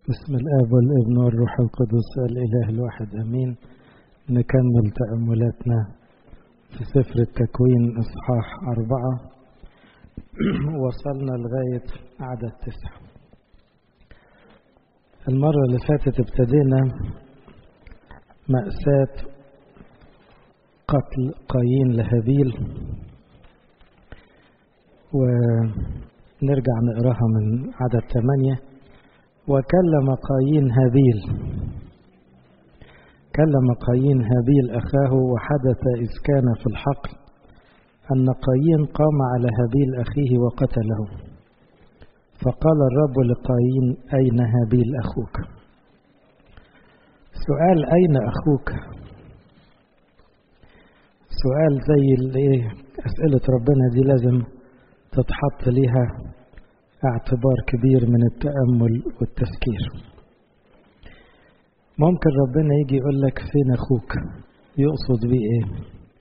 بسم الآب والابن والروح القدس الإله الواحد أمين نكمل تأملاتنا في سفر التكوين إصحاح أربعة وصلنا لغاية عدد تسعة المرة اللي فاتت ابتدينا مأساة قتل قايين لهابيل ونرجع نقراها من عدد ثمانية وكلم قايين هابيل كلم قايين هابيل أخاه وحدث إذ كان في الحقل أن قايين قام على هابيل أخيه وقتله فقال الرب لقايين أين هابيل أخوك سؤال أين أخوك سؤال زي اللي أسئلة ربنا دي لازم تتحط ليها اعتبار كبير من التأمل والتفكير ممكن ربنا يجي يقول لك فين أخوك يقصد بيه إيه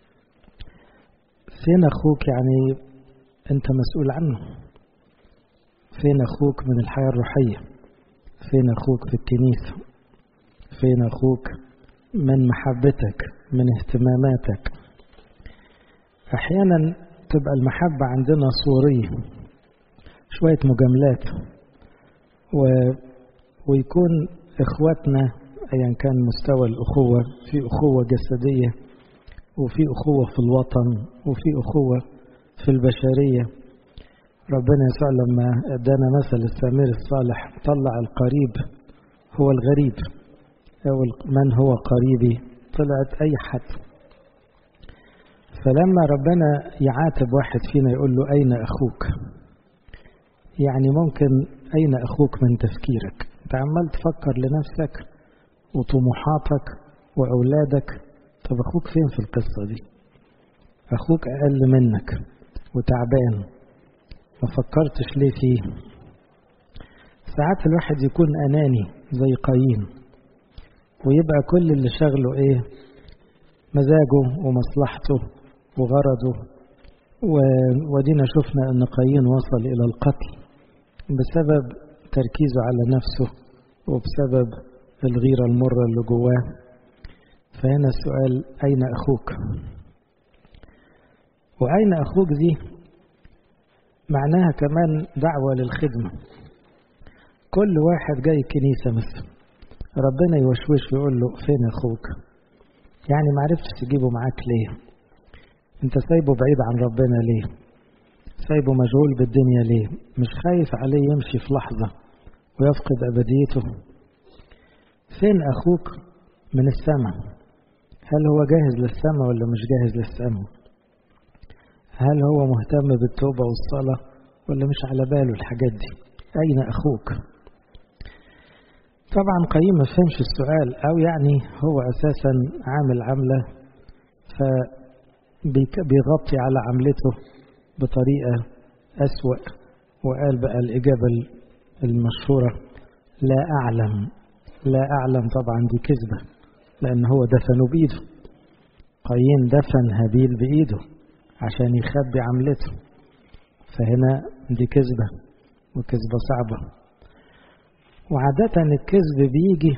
فين أخوك يعني أنت مسؤول عنه فين أخوك من الحياة الروحية فين أخوك في الكنيسة فين أخوك من محبتك من اهتماماتك أحيانا تبقى المحبة عندنا صورية شوية مجاملات و... ويكون إخواتنا أيا كان مستوى الأخوة في أخوة جسدية وفي أخوة في الوطن وفي أخوة في البشرية ربنا يسوع لما ادانا مثل السمير الصالح طلع القريب هو الغريب أو من هو قريبي طلعت أي حد فلما ربنا يعاتب واحد فينا يقول له أين أخوك يعني ممكن أين أخوك من تفكيرك أنت عمال تفكر لنفسك وطموحاتك وأولادك طب أخوك فين في القصة دي أخوك أقل منك وتعبان ما فكرتش ليه فيه ساعات الواحد يكون أناني زي قايين ويبقى كل اللي شغله إيه مزاجه ومصلحته وغرضه ودينا شفنا أن قايين وصل إلى القتل بسبب تركيزه على نفسه وبسبب الغيرة المرة اللي جواه فهنا السؤال أين أخوك وأين أخوك دي معناها كمان دعوة للخدمة كل واحد جاي كنيسة مثلا ربنا يوشوش ويقول له فين أخوك يعني معرفتش تجيبه معاك ليه انت سايبه بعيد عن ربنا ليه سايبه مشغول بالدنيا ليه مش خايف عليه يمشي في لحظة ويفقد أبديته فين أخوك من السماء هل هو جاهز للسماء ولا مش جاهز للسماء هل هو مهتم بالتوبة والصلاة ولا مش على باله الحاجات دي أين أخوك طبعا قيم ما فهمش السؤال أو يعني هو أساسا عامل عملة فبيغطي على عملته بطريقة أسوأ وقال بقى الإجابة المشهورة لا أعلم لا أعلم طبعا دي كذبة لأن هو دفنه بإيده قايين دفن هابيل بإيده عشان يخبي عملته فهنا دي كذبة وكذبة صعبة وعادة الكذب بيجي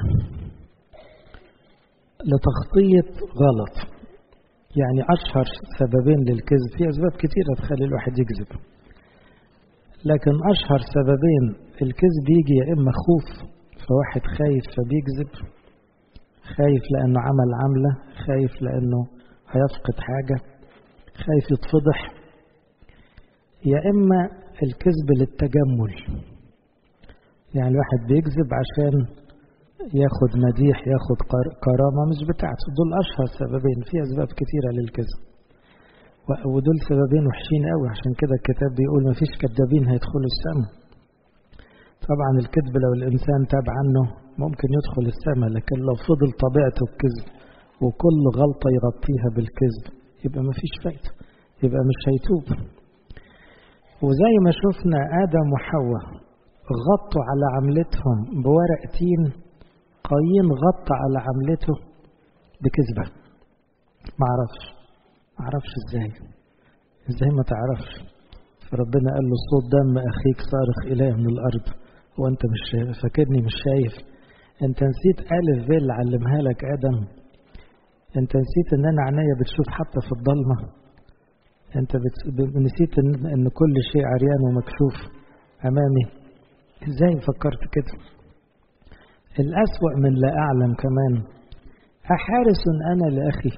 لتخطيط غلط يعني أشهر سببين للكذب في أسباب كتيرة تخلي الواحد يكذب لكن أشهر سببين الكذب يجي يا إما خوف فواحد خايف فبيكذب خايف لأنه عمل عملة خايف لأنه هيفقد حاجة خايف يتفضح يا إما الكذب للتجمل يعني الواحد بيكذب عشان ياخد مديح ياخد كرامة مش بتاعته دول أشهر سببين في أسباب كتيرة للكذب ودول سببين وحشين قوي عشان كده الكتاب بيقول ما فيش كذابين هيدخلوا السماء طبعا الكذب لو الإنسان تاب عنه ممكن يدخل السماء لكن لو فضل طبيعته الكذب وكل غلطة يغطيها بالكذب يبقى ما فيش فايدة يبقى مش هيتوب وزي ما شفنا آدم وحواء غطوا على عملتهم بورق تين قايين غطى على عملته بكذبة ما عرفش ما عرفش ازاي ازاي ما تعرفش فربنا قال له صوت دم اخيك صارخ اليه من الارض وانت مش فاكرني مش شايف انت نسيت ألف ب اللي علمها لك آدم انت نسيت ان انا عينيا بتشوف حتى في الضلمة انت بت... نسيت ان... ان كل شيء عريان ومكشوف امامي ازاي فكرت كده الأسوأ من لا أعلم كمان أحارس أنا لأخي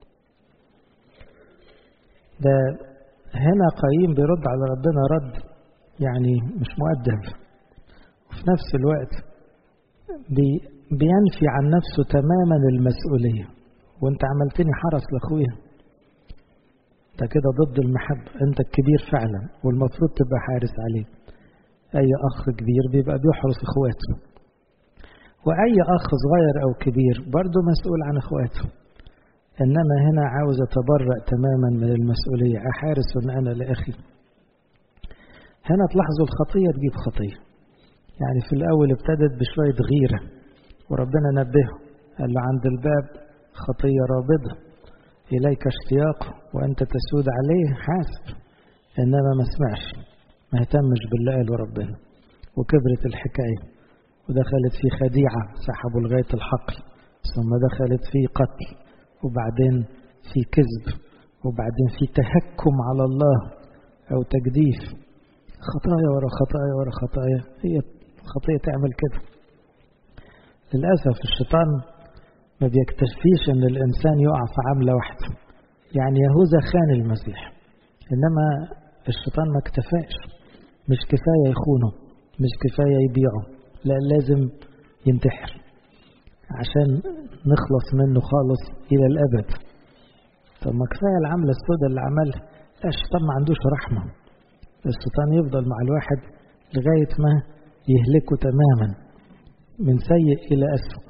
ده هنا قايم بيرد على ربنا رد يعني مش مؤدب وفي نفس الوقت بي بينفي عن نفسه تماما المسؤولية وانت عملتني حرس لأخويا ده كده ضد المحبة انت الكبير فعلا والمفروض تبقى حارس عليه اي اخ كبير بيبقى بيحرس اخواته واي اخ صغير او كبير برضه مسؤول عن اخواته انما هنا عاوز اتبرأ تماما من المسؤولية احارس انا لاخي هنا تلاحظوا الخطية تجيب خطية يعني في الاول ابتدت بشوية غيرة وربنا نبهه قال له عند الباب خطية رابضة إليك اشتياق وأنت تسود عليه حاسب إنما ما سمعش ما اهتمش باللي قاله ربنا وكبرت الحكاية ودخلت في خديعة سحبوا لغاية الحقل ثم دخلت في قتل وبعدين في كذب وبعدين في تهكم على الله أو تجديف خطايا ورا خطايا ورا خطايا هي خطية تعمل كده للأسف الشيطان ما بيكتشفيش ان الانسان يقع في عملة واحدة يعني يهوذا خان المسيح انما الشيطان ما اكتفاش مش كفاية يخونه مش كفاية يبيعه لا لازم ينتحر عشان نخلص منه خالص الى الابد طب ما كفاية العملة السوداء اللي عملها لا الشيطان ما عندوش رحمة الشيطان يفضل مع الواحد لغاية ما يهلكه تماما من سيء إلى أسوأ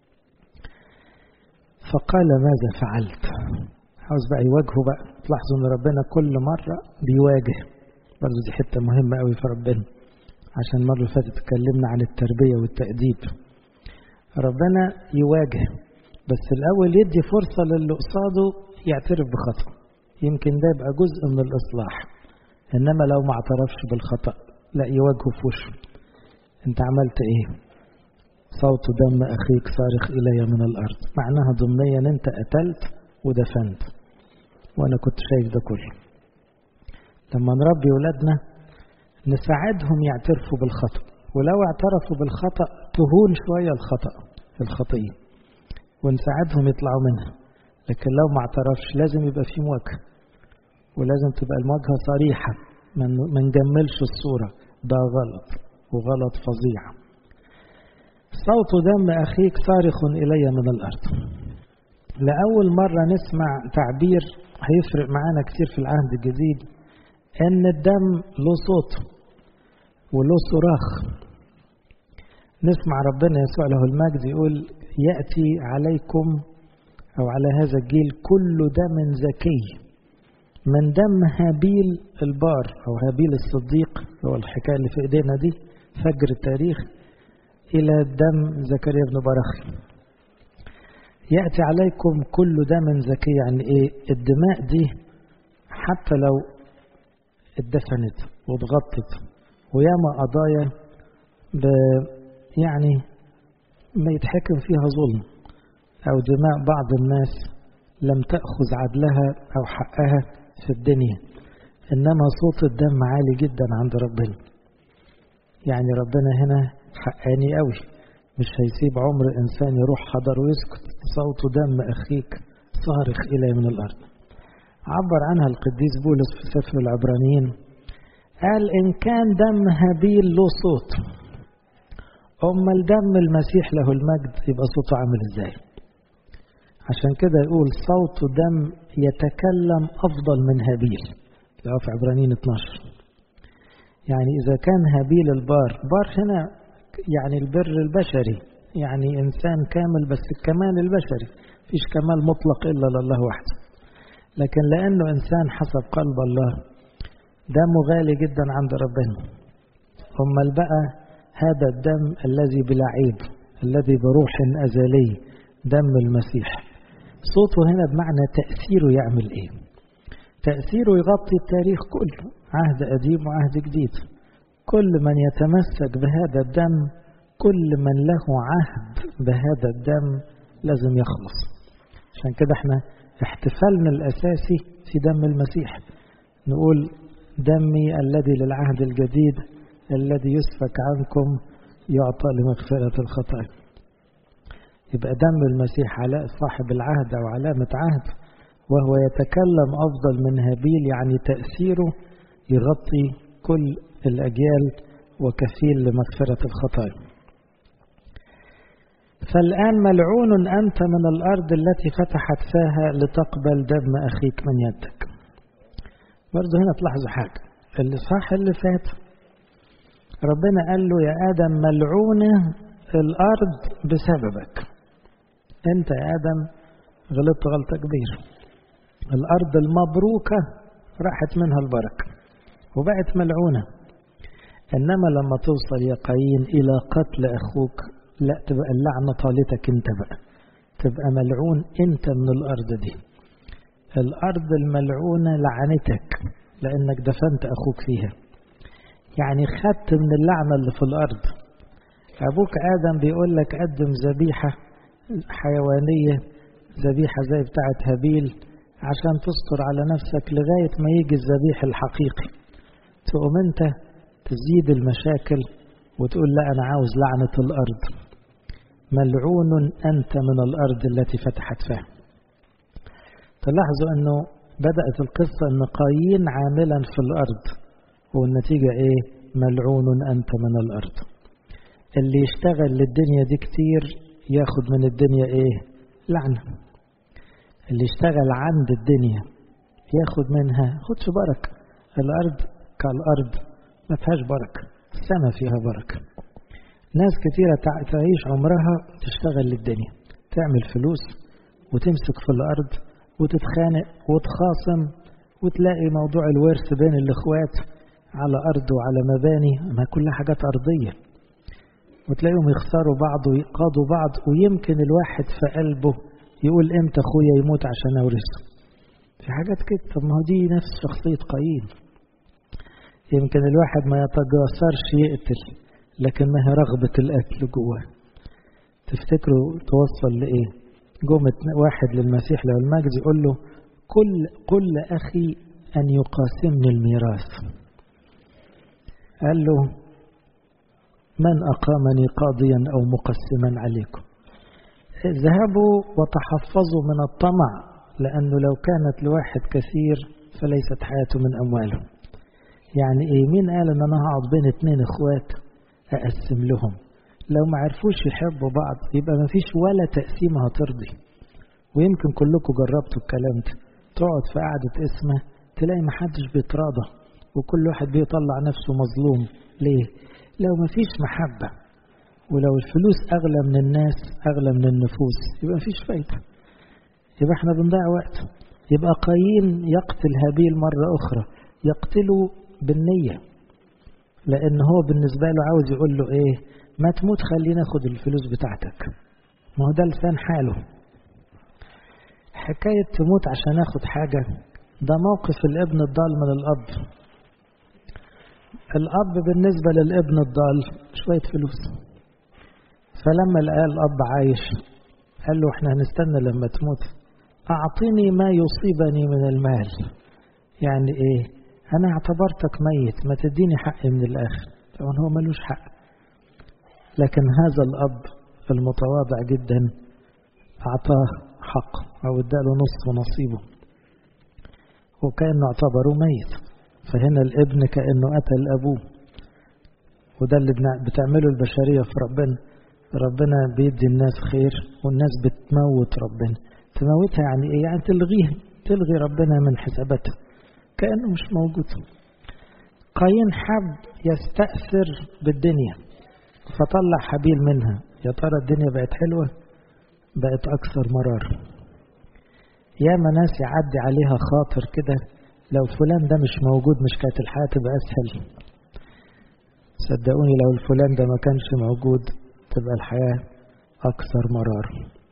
فقال ماذا فعلت عاوز بقى يواجهه بقى تلاحظوا ان ربنا كل مرة بيواجه برضه دي حتة مهمة قوي في ربنا عشان المرة اللي فاتت اتكلمنا عن التربية والتأديب ربنا يواجه بس الأول يدي فرصة للي قصاده يعترف بخطأ يمكن ده يبقى جزء من الإصلاح إنما لو ما اعترفش بالخطأ لا يواجهه في وشه أنت عملت إيه؟ صوت دم أخيك صارخ إلي من الأرض معناها ضمنيا أنت قتلت ودفنت وأنا كنت شايف ده كله لما نربي ولادنا نساعدهم يعترفوا بالخطأ ولو اعترفوا بالخطأ تهون شوية الخطأ الخطية ونساعدهم يطلعوا منها لكن لو ما اعترفش لازم يبقى في مواجهة ولازم تبقى المواجهة صريحة ما نجملش الصورة ده غلط وغلط فظيع صوت دم أخيك صارخ إلي من الأرض لأول مرة نسمع تعبير هيفرق معانا كتير في العهد الجديد أن الدم له صوت وله صراخ نسمع ربنا يسوع له المجد يقول يأتي عليكم أو على هذا الجيل كل دم زكي من دم هابيل البار أو هابيل الصديق هو الحكاية اللي في إيدينا دي فجر التاريخ إلى دم زكريا بن برخي يأتي عليكم كل دم زكي يعني إيه الدماء دي حتى لو اتدفنت واتغطت وياما قضايا ب يعني ما يتحكم فيها ظلم أو دماء بعض الناس لم تأخذ عدلها أو حقها في الدنيا إنما صوت الدم عالي جدا عند ربنا يعني ربنا هنا حقاني قوي مش هيسيب عمر إنسان يروح حضر ويسكت صوت دم أخيك صارخ إلي من الأرض عبر عنها القديس بولس في سفر العبرانيين قال إن كان دم هابيل له صوت أما الدم المسيح له المجد يبقى صوته عامل إزاي عشان كده يقول صوت دم يتكلم أفضل من هابيل لو في عبرانيين 12 يعني إذا كان هابيل البار بار هنا يعني البر البشري يعني إنسان كامل بس الكمال البشري فيش كمال مطلق إلا لله وحده لكن لأنه إنسان حسب قلب الله دمه غالي جدا عند ربنا أمال بقى هذا الدم الذي بلا عيب الذي بروح أزلي دم المسيح صوته هنا بمعنى تأثيره يعمل إيه تأثيره يغطي التاريخ كله عهد قديم وعهد جديد كل من يتمسك بهذا الدم كل من له عهد بهذا الدم لازم يخلص عشان كده احنا احتفالنا الأساسي في دم المسيح نقول دمي الذي للعهد الجديد الذي يسفك عنكم يعطى لمغفرة الخطايا يبقى دم المسيح علاء صاحب العهد أو علامة عهد وهو يتكلم أفضل من هابيل يعني تأثيره يغطي كل الأجيال وكفيل لمغفرة الخطايا فالآن ملعون أنت من الأرض التي فتحت فاها لتقبل دم أخيك من يدك برضه هنا تلاحظوا حاجة اللي صح اللي فات ربنا قال له يا آدم ملعونة الأرض بسببك أنت يا آدم غلطت غلطة كبيرة الأرض المبروكة راحت منها البركة وبقت ملعونة إنما لما توصل يا قايين إلى قتل أخوك لا تبقى اللعنة طالتك أنت بقى تبقى ملعون أنت من الأرض دي الأرض الملعونة لعنتك لأنك دفنت أخوك فيها يعني خدت من اللعنة اللي في الأرض أبوك آدم بيقول لك قدم ذبيحة حيوانية ذبيحة زي بتاعة هابيل عشان تستر على نفسك لغاية ما يجي الذبيح الحقيقي تقوم أنت تزيد المشاكل وتقول لا أنا عاوز لعنة الأرض ملعون أنت من الأرض التي فتحت فيها تلاحظوا أنه بدأت القصة أن قايين عاملا في الأرض والنتيجة إيه ملعون أنت من الأرض اللي يشتغل للدنيا دي كتير ياخد من الدنيا إيه لعنة اللي يشتغل عند الدنيا ياخد منها خدش بركة الأرض كالأرض ما فيهاش بركة السماء فيها بركة ناس كتيرة تعيش عمرها تشتغل للدنيا تعمل فلوس وتمسك في الأرض وتتخانق وتخاصم وتلاقي موضوع الورث بين الإخوات على أرض وعلى مباني ما كلها حاجات أرضية وتلاقيهم يخسروا بعض ويقاضوا بعض ويمكن الواحد في قلبه يقول امتى اخويا يموت عشان اورثه في حاجات كده طب ما هو دي نفس شخصية قايين يمكن الواحد ما يتجاسرش يقتل لكن ما هي رغبة القتل جواه تفتكروا توصل لإيه جم واحد للمسيح له المجد يقول له كل كل أخي أن يقاسمني الميراث قال له من أقامني قاضيا أو مقسما عليكم اذهبوا وتحفظوا من الطمع لأنه لو كانت لواحد كثير فليست حياته من أمواله يعني إيه مين قال إن أنا هقعد بين اتنين إخوات أقسم لهم لو ما عرفوش يحبوا بعض يبقى ما فيش ولا تقسيمة هترضي ويمكن كلكم جربتوا الكلام ده تقعد في قعدة اسمه تلاقي محدش بيتراضى وكل واحد بيطلع نفسه مظلوم ليه؟ لو ما فيش محبة ولو الفلوس أغلى من الناس أغلى من النفوس يبقى مفيش فايدة يبقى احنا بنضيع وقت يبقى قايين يقتل هابيل مرة أخرى يقتله بالنية لأن هو بالنسبة له عاوز يقول له إيه ما تموت خلينا ناخد الفلوس بتاعتك ما هو ده لسان حاله حكاية تموت عشان اخد حاجة ده موقف الابن الضال من الأب الأب بالنسبة للابن الضال شوية فلوس فلما لقى الأب عايش قال له احنا هنستنى لما تموت أعطني ما يصيبني من المال يعني ايه أنا اعتبرتك ميت ما تديني حقي من الآخر طبعا هو ملوش حق لكن هذا الأب المتواضع جدا أعطاه حق أو اداله نصف نصيبه وكأنه اعتبره ميت فهنا الابن كأنه قتل أبوه وده اللي بتعمله البشرية في ربنا ربنا بيدي الناس خير والناس بتموت ربنا تموتها يعني ايه يعني تلغيها تلغي ربنا من حساباتها كأنه مش موجود قايين حب يستأثر بالدنيا فطلع حبيل منها يا ترى الدنيا بقت حلوة بقت أكثر مرار ياما ناس يعدي عليها خاطر كده لو فلان ده مش موجود مش كانت الحياة تبقى أسهل صدقوني لو الفلان ده ما كانش موجود تبقى الحياة أكثر مرار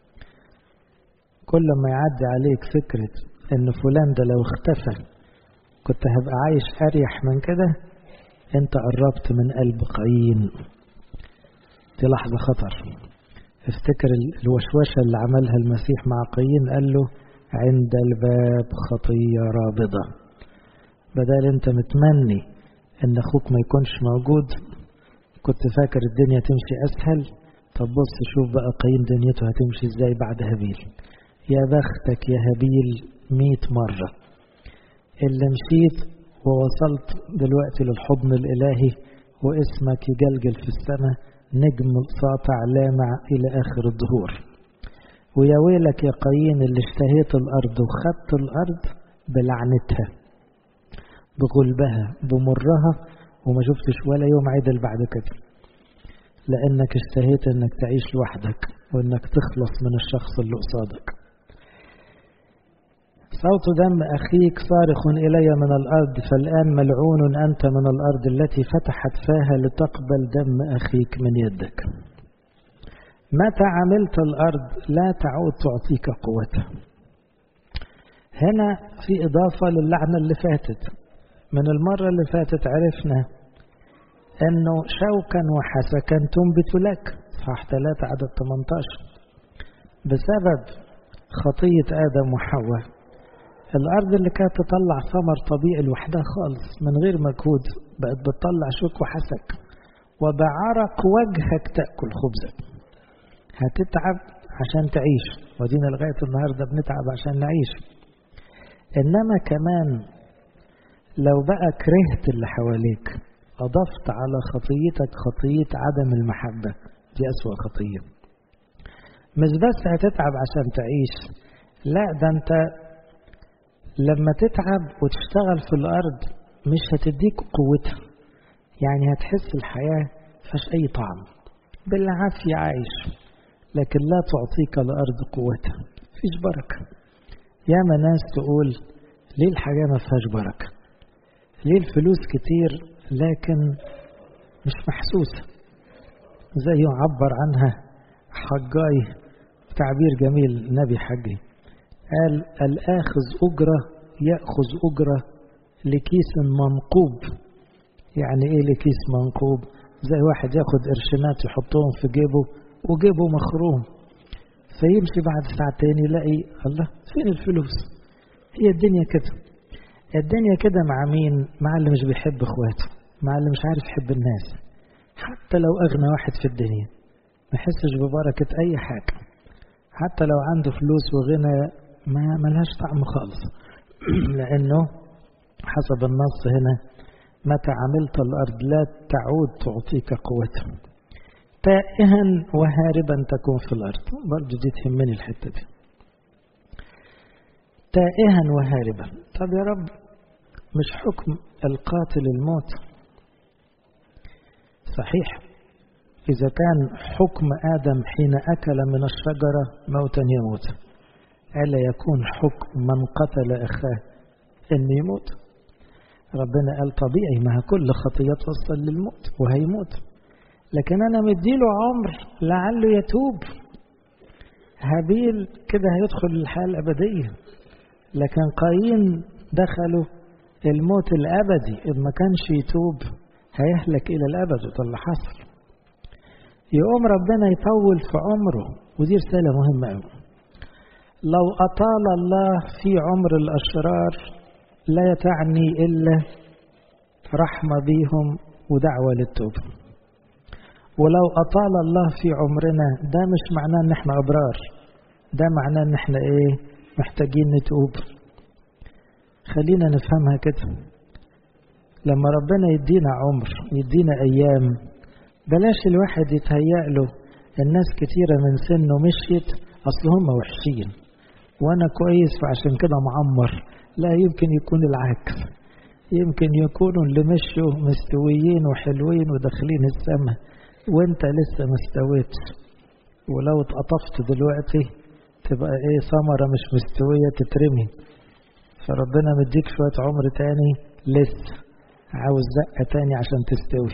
كل ما يعدي عليك فكرة إن فلان ده لو اختفى كنت هبقى عايش أريح من كده انت قربت من قلب قايين دي لحظة خطر افتكر الوشوشة اللي عملها المسيح مع قايين قال له عند الباب خطية رابضة بدل انت متمني ان اخوك ما يكونش موجود كنت فاكر الدنيا تمشي اسهل طب بص شوف بقى قايين دنيته هتمشي ازاي بعد هابيل يا بختك يا هابيل مئة مرة اللي مشيت ووصلت دلوقتي للحضن الإلهي واسمك يجلجل في السماء نجم ساطع لامع إلى آخر الظهور ويا ويلك يا قايين اللي اشتهيت الأرض وخدت الأرض بلعنتها بغلبها بمرها وما شفتش ولا يوم عدل بعد كده لأنك اشتهيت أنك تعيش لوحدك وأنك تخلص من الشخص اللي قصادك صوت دم أخيك صارخ إلي من الأرض فالآن ملعون أنت من الأرض التي فتحت فاها لتقبل دم أخيك من يدك متى عملت الأرض لا تعود تعطيك قوتها هنا في إضافة للعنة اللي فاتت من المرة اللي فاتت عرفنا أنه شوكا وحسكا تنبت لك صح 3 عدد 18 بسبب خطية آدم وحواء الأرض اللي كانت تطلع ثمر طبيعي لوحدها خالص من غير مجهود بقت بتطلع شوك وحسك وبعرق وجهك تأكل خبزك هتتعب عشان تعيش ودينا لغاية النهاردة بنتعب عشان نعيش إنما كمان لو بقى كرهت اللي حواليك أضفت على خطيتك خطية عدم المحبة دي أسوأ خطية مش بس هتتعب عشان تعيش لا ده انت لما تتعب وتشتغل في الأرض مش هتديك قوتها يعني هتحس الحياة فيهاش أي طعم بالعافية عايش لكن لا تعطيك الأرض قوتها فيش بركة ياما ناس تقول ليه الحياة ما فيهاش بركة ليه الفلوس كتير لكن مش محسوسة زي يعبر عنها حجاي تعبير جميل نبي حجي قال الآخذ أجرة يأخذ أجرة لكيس منقوب يعني إيه لكيس منقوب زي واحد ياخد قرشينات يحطهم في جيبه وجيبه مخروم فيمشي بعد ساعتين يلاقي الله فين الفلوس هي الدنيا كده الدنيا كده مع مين مع اللي مش بيحب اخواته مع اللي مش عارف يحب الناس حتى لو أغنى واحد في الدنيا ما يحسش ببركة أي حاجة حتى لو عنده فلوس وغنى ما ملهاش طعم خالص لأنه حسب النص هنا متى عملت الأرض لا تعود تعطيك قوتها تائها وهاربا تكون في الأرض برضه دي تهمني الحتة دي تائها وهاربا طب يا رب مش حكم القاتل الموت صحيح إذا كان حكم آدم حين أكل من الشجرة موتا يموت ألا يكون حكم من قتل أخاه أن يموت ربنا قال طبيعي ما كل خطية توصل للموت وهيموت لكن أنا مديله عمر لعله يتوب هابيل كده هيدخل الحياة الأبدية لكن قايين دخلوا الموت الأبدي إن ما كانش يتوب هيهلك إلى الأبد وده اللي حصل يقوم ربنا يطول في عمره ودي رسالة مهمة أوي لو أطال الله في عمر الأشرار لا تعني إلا رحمة بيهم ودعوة للتوبة ولو أطال الله في عمرنا ده مش معناه إن إحنا أبرار ده معناه إن إحنا إيه محتاجين نتوب خلينا نفهمها كده لما ربنا يدينا عمر يدينا أيام بلاش الواحد يتهيأ له الناس كتيرة من سنه مشيت أصل هم وحشين وأنا كويس فعشان كده معمر لا يمكن يكون العكس يمكن يكونوا اللي مشوا مستويين وحلوين وداخلين السماء وانت لسه ما استويتش ولو اتقطفت دلوقتي تبقى ايه ثمرة مش مستوية تترمي فربنا مديك شوية عمر تاني لسه عاوز زقة تاني عشان تستوي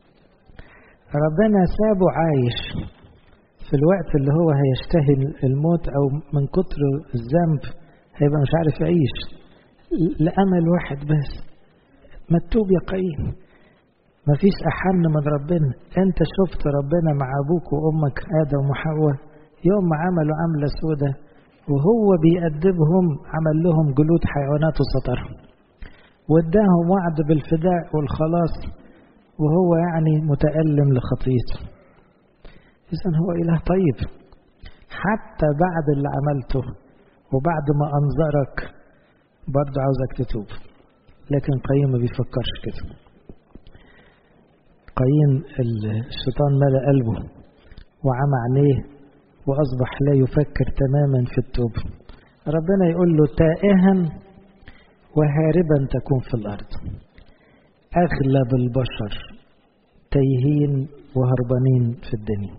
ربنا سابه عايش في الوقت اللي هو هيشتهي الموت او من كتر الذنب هيبقى مش عارف يعيش لأمل واحد بس مكتوب يا قايين مفيش أحن من ربنا أنت شفت ربنا مع أبوك وأمك آدم وحواء يوم ما عملوا عملة سودة وهو بيأدبهم عمل لهم جلود حيوانات وسطرهم واداهم وعد بالفداء والخلاص وهو يعني متألم لخطيته إذا هو إله طيب حتى بعد اللي عملته وبعد ما أنظرك برضه عاوزك تتوب لكن قايين ما بيفكرش كده قايين الشيطان ملأ قلبه وعمى عينيه وأصبح لا يفكر تماما في التوبة ربنا يقول له تائها وهاربا تكون في الأرض أغلب البشر تايهين وهربانين في الدنيا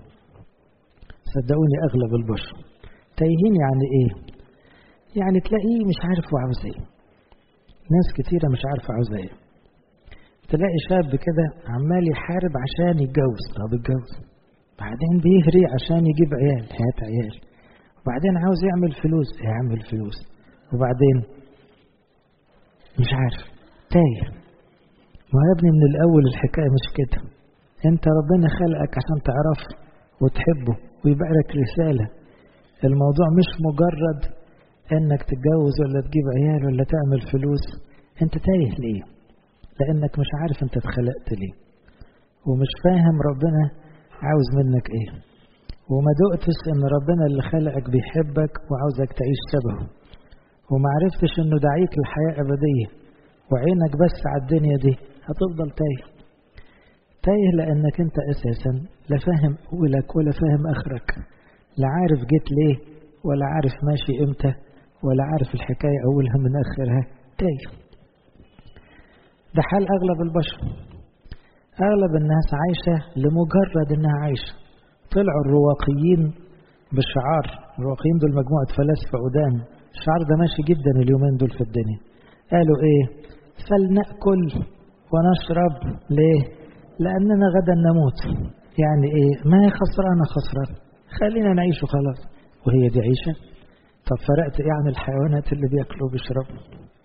صدقوني أغلب البشر تايهين يعني إيه يعني تلاقيه مش عارف هو عاوز إيه ناس كتيرة مش عارفة عاوز إيه تلاقي شاب كده عمال يحارب عشان يتجوز طب اتجوز بعدين بيهري عشان يجيب عيال هات عيال وبعدين عاوز يعمل فلوس يعمل فلوس وبعدين مش عارف تايه ما يا ابني من الأول الحكاية مش كده أنت ربنا خلقك عشان تعرفه وتحبه ويبقى لك رسالة الموضوع مش مجرد انك تتجوز ولا تجيب عيال ولا تعمل فلوس انت تايه ليه لانك مش عارف انت اتخلقت ليه ومش فاهم ربنا عاوز منك ايه وما دقتش ان ربنا اللي خلقك بيحبك وعاوزك تعيش شبهه وما عرفتش انه دعيك للحياة ابدية وعينك بس على الدنيا دي هتفضل تايه تايه لانك انت اساسا لا فاهم اولك ولا فاهم اخرك لا عارف جيت ليه ولا عارف ماشي امتى ولا عارف الحكاية اولها من اخرها تايه ده حال اغلب البشر اغلب الناس عايشة لمجرد انها عايشة طلعوا الرواقيين بالشعار الرواقيين دول مجموعة فلاسفة قدام الشعار ده ماشي جدا اليومين دول في الدنيا قالوا ايه فلنأكل ونشرب ليه لأننا غدا نموت يعني ايه ما هي خسرانة خسران خلينا نعيش وخلاص وهي دي عيشة طب فرقت ايه عن الحيوانات اللي بياكلوا وبيشربوا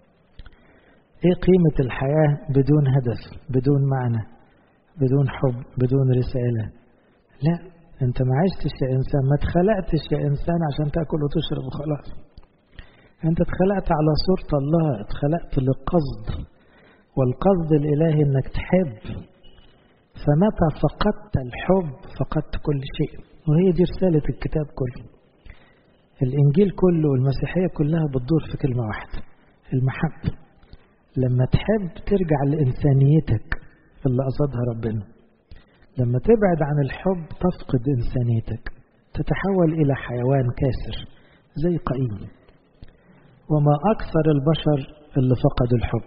ايه قيمة الحياة بدون هدف بدون معنى بدون حب بدون رسالة لا انت ما عشتش يا انسان ما اتخلقتش يا انسان عشان تاكل وتشرب وخلاص انت اتخلقت على صورة الله اتخلقت لقصد والقصد الالهي انك تحب فمتى فقدت الحب فقدت كل شيء وهي دي رسالة الكتاب كله الإنجيل كله والمسيحية كلها بتدور في كلمة واحدة المحبة لما تحب ترجع لإنسانيتك اللي قصدها ربنا لما تبعد عن الحب تفقد إنسانيتك تتحول إلى حيوان كاسر زي قايين وما أكثر البشر اللي فقدوا الحب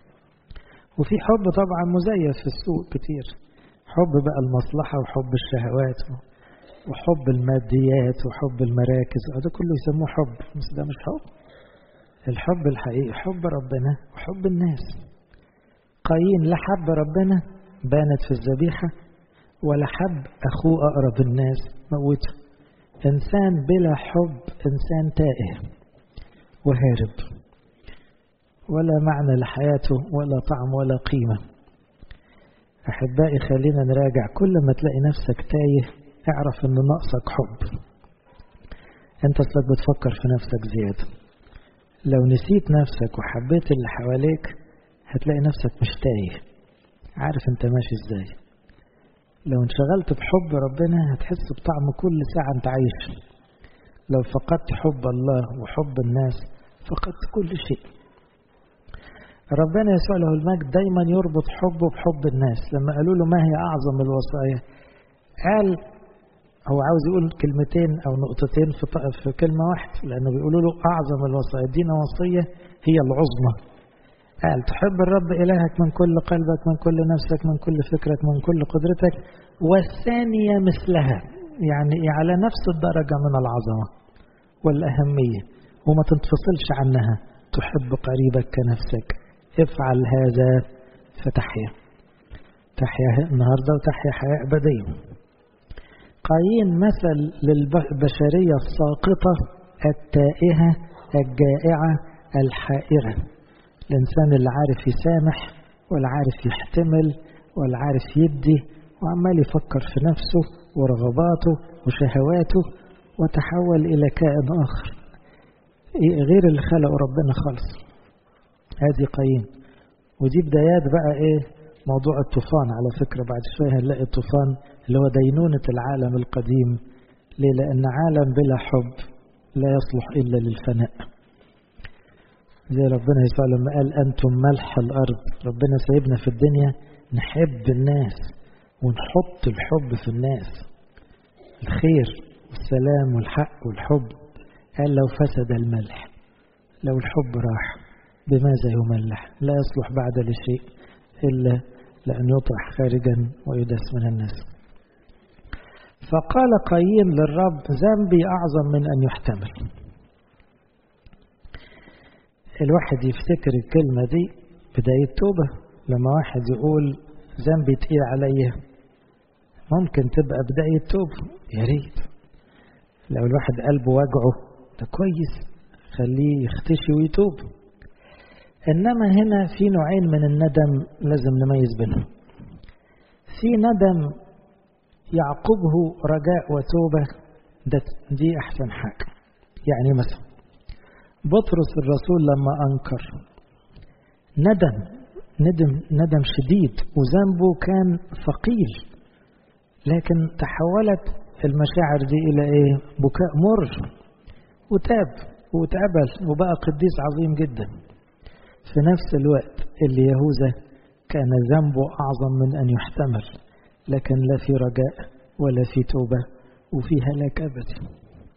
وفي حب طبعا مزيف في السوق كتير حب بقى المصلحة وحب الشهوات وحب الماديات وحب المراكز هذا كله يسموه حب بس ده مش حب الحب الحقيقي حب ربنا وحب الناس قايين لا حب ربنا بانت في الذبيحة ولا حب أخوه أقرب الناس موته إنسان بلا حب إنسان تائه وهارب ولا معنى لحياته ولا طعم ولا قيمة أحبائي خلينا نراجع كل ما تلاقي نفسك تايه اعرف ان ناقصك حب انت اصلك بتفكر في نفسك زيادة لو نسيت نفسك وحبيت اللي حواليك هتلاقي نفسك مش تايه عارف انت ماشي ازاي لو انشغلت بحب ربنا هتحس بطعم كل ساعة انت عايش لو فقدت حب الله وحب الناس فقدت كل شيء ربنا يسوع له المجد دايما يربط حبه بحب الناس لما قالوا له ما هي أعظم الوصايا قال هو عاوز يقول كلمتين أو نقطتين في, في كلمة واحدة لأنه بيقولوا له أعظم الوصايا دينا وصية هي العظمى قال تحب الرب إلهك من كل قلبك من كل نفسك من كل فكرك من كل قدرتك والثانية مثلها يعني على نفس الدرجة من العظمة والأهمية وما تنفصلش عنها تحب قريبك كنفسك افعل هذا فتحيا تحيا النهاردة وتحيا حياة أبدية قايين مثل للبشرية الساقطة التائهة الجائعة الحائرة الإنسان اللي عارف يسامح ولا عارف يحتمل ولا عارف يدي وعمال يفكر في نفسه ورغباته وشهواته وتحول إلى كائن آخر غير اللي خلقه ربنا خالص هذه قايين ودي بدايات بقى ايه موضوع الطوفان على فكرة بعد شوية هنلاقي الطوفان اللي هو دينونة العالم القديم ليه لأن عالم بلا حب لا يصلح إلا للفناء زي ربنا يسوع لما قال أنتم ملح الأرض ربنا سايبنا في الدنيا نحب الناس ونحط الحب في الناس الخير والسلام والحق والحب قال لو فسد الملح لو الحب راح بماذا يملح لا يصلح بعد لشيء إلا لأن يطرح خارجا ويدس من الناس فقال قايين للرب ذنبي أعظم من أن يحتمل الواحد يفتكر الكلمة دي بداية توبة لما واحد يقول ذنبي تقيل عليا ممكن تبقى بداية توبة يا ريت لو الواحد قلبه وجعه ده كويس خليه يختشي ويتوب إنما هنا في نوعين من الندم لازم نميز بينهم في ندم يعقبه رجاء وتوبة ده دي أحسن حاجة يعني مثلا بطرس الرسول لما أنكر ندم ندم ندم شديد وذنبه كان ثقيل لكن تحولت المشاعر دي إلى إيه بكاء مر وتاب وتقبل وبقى قديس عظيم جدا في نفس الوقت اللي يهوذا كان ذنبه أعظم من أن يحتمل لكن لا في رجاء ولا في توبة وفي هلاك أبدي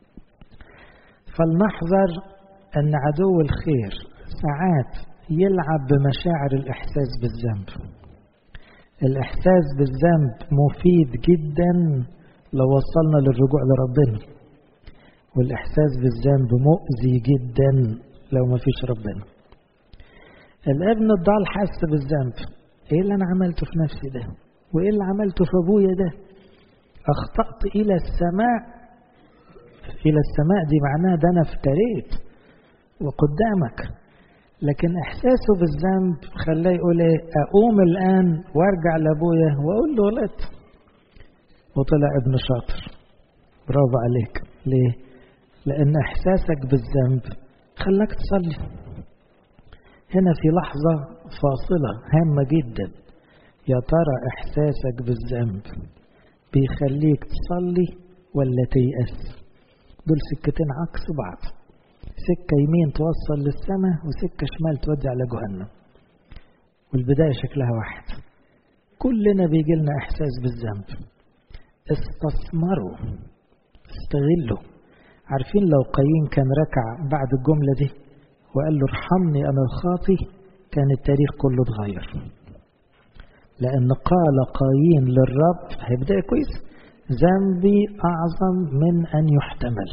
فلنحذر أن عدو الخير ساعات يلعب بمشاعر الإحساس بالذنب الإحساس بالذنب مفيد جدا لو وصلنا للرجوع لربنا والإحساس بالذنب مؤذي جدا لو ما فيش ربنا الابن الضال حس بالذنب ايه اللي انا عملته في نفسي ده وايه اللي عملته في ابويا ده اخطأت الى السماء الى السماء دي معناها ده انا افتريت وقدامك لكن احساسه بالذنب خلاه يقول ايه اقوم الان وارجع لابويا واقول له غلطت وطلع ابن شاطر برافو عليك ليه لان احساسك بالذنب خلاك تصلي هنا في لحظة فاصلة هامة جدا يا ترى إحساسك بالذنب بيخليك تصلي ولا تيأس دول سكتين عكس بعض سكة يمين توصل للسماء وسكة شمال تودي على جهنم والبداية شكلها واحد كلنا بيجي لنا إحساس بالذنب استثمروا استغلوا عارفين لو قايين كان ركع بعد الجملة دي وقال له ارحمني أنا الخاطي كان التاريخ كله اتغير لأن قال قايين للرب هيبدأ كويس ذنبي أعظم من أن يحتمل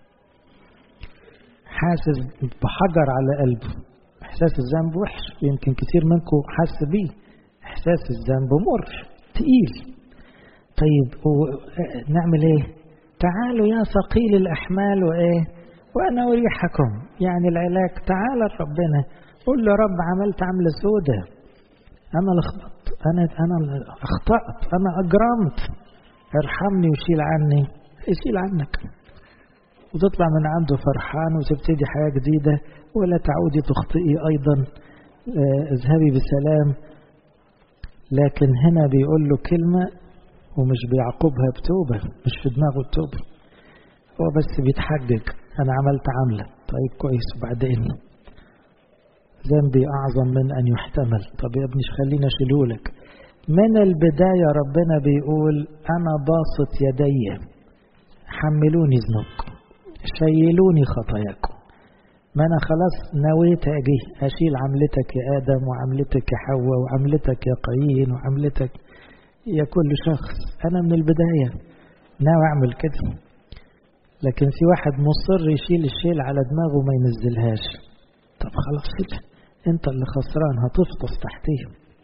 حاسس بحجر على قلبه إحساس الذنب وحش يمكن كتير منكم حس بيه إحساس الذنب مر تقيل طيب نعمل إيه تعالوا يا ثقيل الأحمال وإيه وأنا أريحكم يعني العلاج تعالى ربنا قول له رب عملت عملة سودة أنا لخبطت أنا أنا أخطأت أنا أجرمت ارحمني وشيل عني يشيل عنك وتطلع من عنده فرحان وتبتدي حياة جديدة ولا تعودي تخطئي أيضا اذهبي بسلام لكن هنا بيقول له كلمة ومش بيعقبها بتوبة مش في دماغه التوبة هو بس بيتحجج أنا عملت عملة طيب كويس وبعدين ذنبي أعظم من أن يحتمل طب يا ابني خلينا أشيلهولك من البداية ربنا بيقول أنا باسط يدي حملوني ذنوبكم شيلوني خطاياكم ما أنا خلاص نويت أجي أشيل عملتك يا آدم وعملتك يا حواء وعملتك يا قايين وعملتك يا كل شخص أنا من البداية ناوي أعمل كده لكن في واحد مصر يشيل الشيل على دماغه وما ينزلهاش طب خلاص كده انت اللي خسران هتفطس تحتيه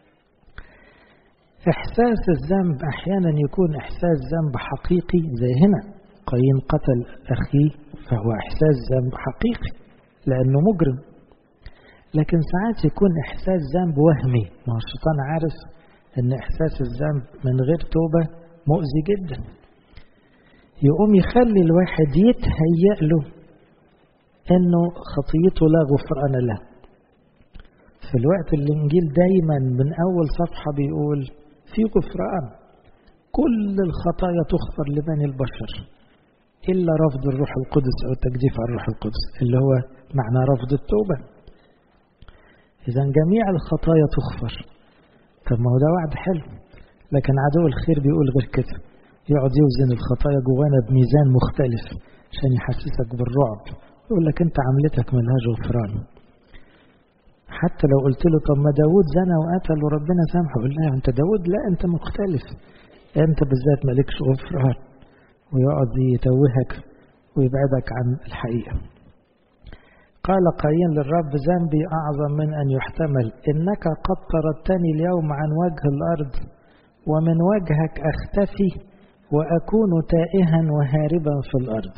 احساس الذنب احيانا يكون احساس ذنب حقيقي زي هنا قايين قتل اخيه فهو احساس ذنب حقيقي لانه مجرم لكن ساعات يكون احساس ذنب وهمي ما هو الشيطان عارف ان احساس الذنب من غير توبة مؤذي جدا يقوم يخلي الواحد يتهيأ له انه خطيته لا غفران له في الوقت اللي الانجيل دايما من اول صفحة بيقول في غفران كل الخطايا تغفر لبني البشر إلا رفض الروح القدس أو التجديف على الروح القدس اللي هو معنى رفض التوبة إذا جميع الخطايا تغفر طب ما هو ده وعد حلو لكن عدو الخير بيقول غير كده يقعد يوزن الخطايا جوانا بميزان مختلف عشان يحسسك بالرعب يقول لك انت عملتك ملهاش غفران حتى لو قلت له طب ما داود زنى وقتل وربنا سامحه يقول لا انت داود لا انت مختلف انت بالذات مالكش غفران ويقعد يتوهك ويبعدك عن الحقيقة قال قايين للرب ذنبي أعظم من أن يحتمل إنك قد طردتني اليوم عن وجه الأرض ومن وجهك أختفي وأكون تائها وهاربا في الأرض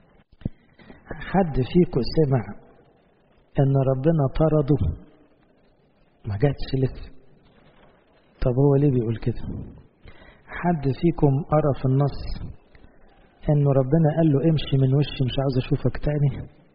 حد فيكم سمع أن ربنا طرده ما جاتش لسه طب هو ليه بيقول كده حد فيكم قرا في النص انه ربنا قال له امشي من وشي مش عاوز اشوفك تاني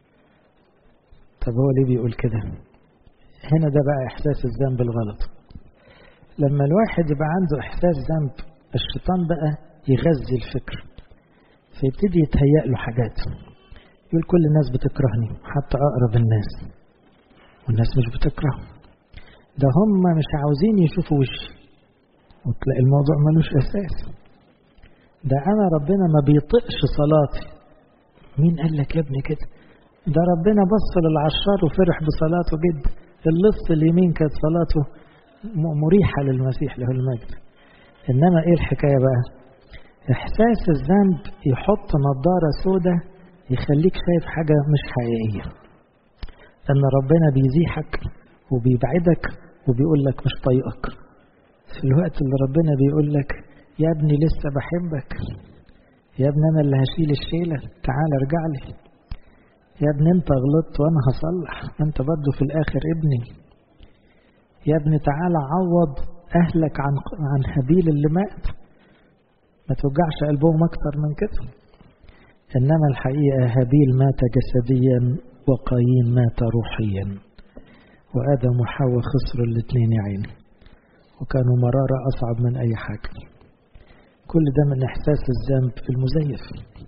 طب هو ليه بيقول كده هنا ده بقى احساس الذنب الغلط لما الواحد يبقى عنده احساس ذنب الشيطان بقى يغذي الفكر فيبتدي يتهيأ له حاجات يقول كل الناس بتكرهني حتى اقرب الناس والناس مش بتكره ده هم مش عاوزين يشوفوا وشي وتلاقي الموضوع ملوش اساس ده انا ربنا ما بيطقش صلاتي مين قال لك يا ابني كده ده ربنا بص للعشار وفرح بصلاته جدا اللص اليمين كانت صلاته مريحة للمسيح له المجد إنما إيه الحكاية بقى إحساس الذنب يحط نظارة سودة يخليك شايف حاجة مش حقيقية إن ربنا بيزيحك وبيبعدك وبيقول لك مش طايقك في الوقت اللي ربنا بيقول لك يا ابني لسه بحبك يا ابني أنا اللي هشيل الشيلة تعال ارجع لي يا ابني انت غلطت وانا هصلح انت برضه في الاخر ابني يا ابني تعال عوض اهلك عن عن هابيل اللي مات ما توجعش قلبهم اكتر من كده انما الحقيقه هابيل مات جسديا وقايين مات روحيا وادم وحواء خسروا الاثنين يا عيني وكانوا مراره اصعب من اي حاجه كل ده من احساس الذنب المزيف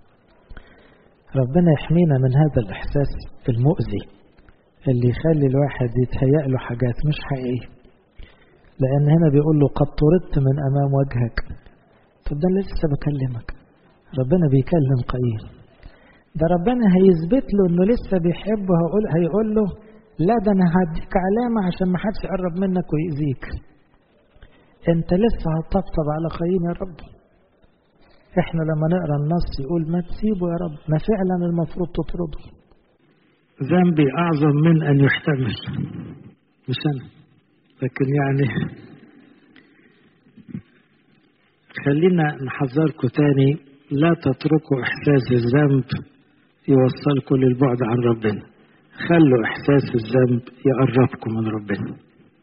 ربنا يحمينا من هذا الإحساس المؤذي اللي يخلي الواحد يتهيأ له حاجات مش حقيقية لأن هنا بيقول له قد طردت من أمام وجهك طب ده لسه بكلمك ربنا بيكلم قايين ده ربنا هيثبت له انه لسه بيحبه هيقول هيقول له لا ده انا هديك علامه عشان ما حدش يقرب منك ويأذيك انت لسه هتطبطب على قايين يا رب احنا لما نقرا النص يقول ما تسيبه يا رب ما فعلا المفروض تطرده ذنبي اعظم من ان يحتمل مش انا لكن يعني خلينا نحذركم تاني لا تتركوا احساس الذنب يوصلكم للبعد عن ربنا خلوا احساس الذنب يقربكم من ربنا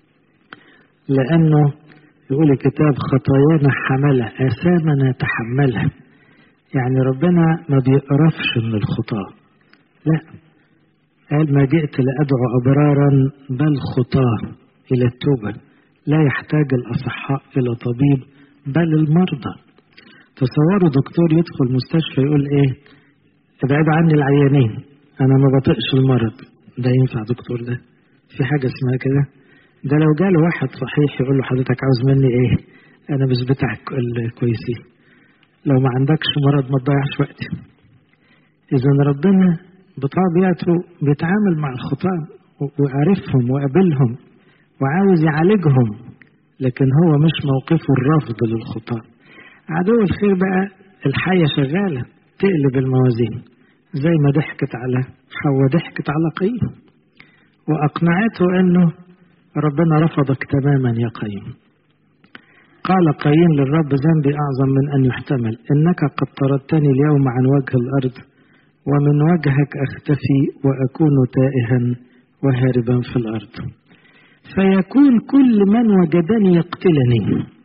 لانه يقول الكتاب خطايانا حملة آثامنا تحملها يعني ربنا ما بيقرفش من الخطاة لا قال ما جئت لأدعو أبرارا بل خطاة إلى التوبة لا يحتاج الأصحاء إلى طبيب بل المرضى تصوروا دكتور يدخل مستشفى يقول إيه ابعد عني العيانين أنا ما بطقش المرض ده ينفع دكتور ده في حاجة اسمها كده ده لو جاله واحد صحيح يقول له حضرتك عاوز مني ايه انا مش بتاع الكويسين لو ما عندكش مرض ما تضيعش وقتي اذا ربنا بطبيعته بيتعامل مع الخطاة وعارفهم وقابلهم وعاوز يعالجهم لكن هو مش موقفه الرفض للخطاة عدو الخير بقى الحية شغالة تقلب الموازين زي ما ضحكت على حواء ضحكت على قايين وأقنعته أنه ربنا رفضك تماما يا قايين قال قايين للرب ذنبي أعظم من أن يحتمل إنك قد طردتني اليوم عن وجه الأرض ومن وجهك أختفي وأكون تائها وهاربا في الأرض فيكون كل من وجدني يقتلني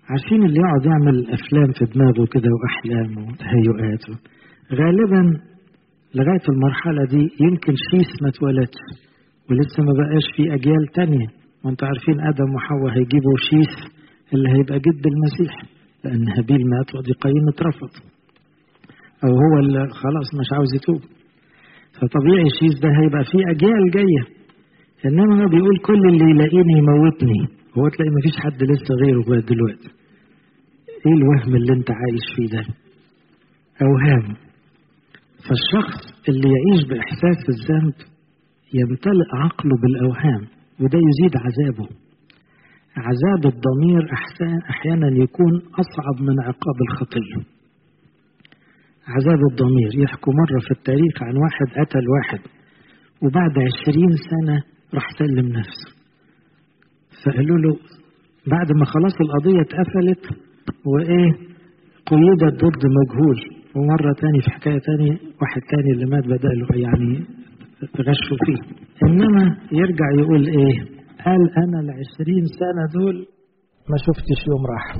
عارفين اللي يقعد يعمل أفلام في دماغه كده وأحلام وتهيؤات غالبا لغاية المرحلة دي يمكن شيث ما اتولدش ولسه ما بقاش في أجيال تانية وانتوا عارفين آدم وحواء هيجيبوا شيث اللي هيبقى جد المسيح لأن هابيل مات ودي قايين اترفض أو هو اللي خلاص مش عاوز يتوب فطبيعي شيث ده هيبقى فيه أجيال جاية إنما هو بيقول كل اللي يلاقيني يموتني هو تلاقي مفيش حد لسه غيره لغاية دلوقتي إيه الوهم اللي أنت عايش فيه ده أوهام فالشخص اللي يعيش بإحساس الذنب يمتلئ عقله بالأوهام وده يزيد عذابه عذاب الضمير أحيانا يكون أصعب من عقاب الخطية عذاب الضمير يحكوا مرة في التاريخ عن واحد قتل واحد وبعد عشرين سنة راح سلم نفسه فقالوا له بعد ما خلاص القضية اتقفلت وإيه قيدت ضد مجهول ومرة تاني في حكاية تاني واحد تاني اللي مات بدأ له يعني غشوا فيه إنما يرجع يقول إيه قال أنا العشرين سنة دول ما شفتش يوم راح